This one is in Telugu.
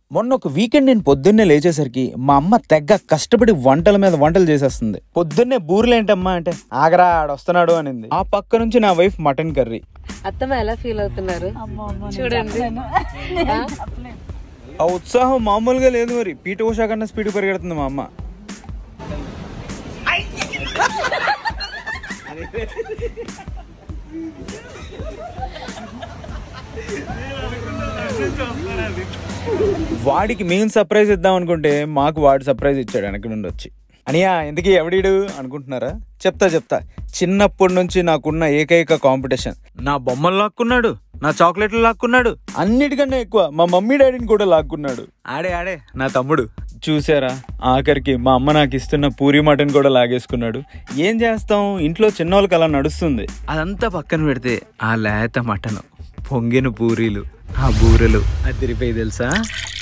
మొన్న ఒక వీకెండ్ నేను పొద్దున్నే లేచేసరికి మా అమ్మ తెగ కష్టపడి వంటల మీద వంటలు చేసేస్తుంది పొద్దున్నే బూరెలేంటమ్మా అంటే ఆగరా ఆడొస్తున్నాడు అనింది ఆ పక్క నుంచి నా వైఫ్ మటన్ కర్రీ అత్తమ్మ ఎలా ఫీల్ అవుతున్నారు చూడండి ఆ? ఆ ఉత్సాహం మామూలుగా లేదు మరి పీట ఉషా కన్నా స్పీడ్ పరిగెడుతుంది మా అమ్మ వాడికి మేము సర్ప్రైజ్ ఇద్దాం అనుకుంటే మాకు వాడు సర్ప్రైజ్ ఇచ్చాడు వెనక నుండి వచ్చి అనియా ఎందుకు ఎవడీడు అనుకుంటున్నారా చెప్తా చెప్తా చిన్నప్పటి నుంచి నాకున్న ఏకైక కాంపిటీషన్ నా బొమ్మలు లాక్కున్నాడు నా చాక్లెట్లు లాక్కున్నాడు అన్నిటికన్నా ఎక్కువ మా మమ్మీ డాడీని కూడా లాక్కున్నాడు ఆడే ఆడే నా తమ్ముడు చూసారా ఆఖరికి మా అమ్మ నాకు ఇస్తున్న పూరి మటన్ కూడా లాగేసుకున్నాడు ఏం చేస్తాం ఇంట్లో చిన్నోళ్ళకి అలా నడుస్తుంది అదంతా పక్కన పెడితే ఆ లేత మటన్ పొంగిన పూరీలు ఆ బూరెలు అది తిరిపోయి తెలుసా